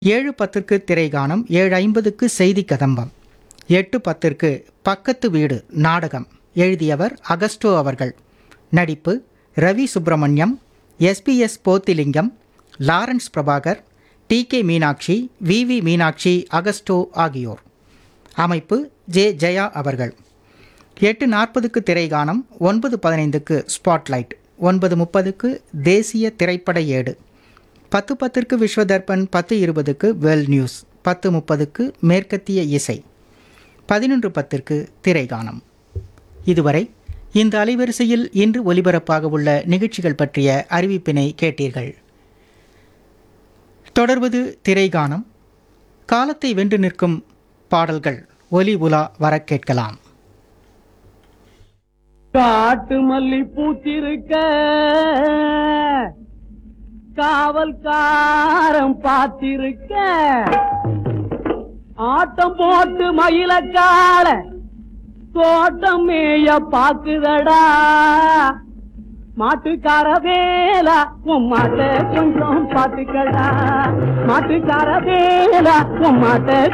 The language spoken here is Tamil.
ஏழு பத்திற்கு திரைகானம் ஏழு ஐம்பதுக்கு செய்தி கதம்பம் எட்டு பத்திற்கு பக்கத்து வீடு நாடகம் எழுதியவர் அகஸ்டோ அவர்கள் நடிப்பு Ravi Subramaniam SPS Pothilingam Lawrence Prabhakar T K Meenakshi V V Meenakshi Augusto ஆகியோர் அமைப்பு ஜே ஜெயா அவர்கள் எட்டு நாற்பதுக்கு திரைகானம் ஒன்பது பதினைந்துக்கு ஸ்பாட்லைட் ஒன்பது முப்பதுக்கு தேசிய திரைப்பட ஏடு பத்து பத்திற்கு விஸ்வதர்பன் பத்து இருபதுக்கு வெல் நியூஸ் பத்து முப்பதுக்கு மேற்கத்திய இசை பதினொன்று பத்திற்கு திரைகானம் இதுவரை இந்த அலைவரிசையில் இன்று ஒலிபரப்பாக உள்ள நிகழ்ச்சிகள் பற்றிய அறிவிப்பினை கேட்டீர்கள் தொடர்வது திரைகானம் காலத்தை வென்று நிற்கும் பாடல்கள் ஒலி உலா வர கேட்கலாம் காட்டு மல்லி பூத்திருக்க காவல்காரன் பார்த்திருக்க ஆட்டம் போட்டு மயிலக்கால தோட்டம் மேய பாக்குதடா மாட்டுக்கார வேலா உன் மாட்ட கொஞ்சம் பாத்துக்கடா மாட்டுக்கார வேலா உன் மாட்ட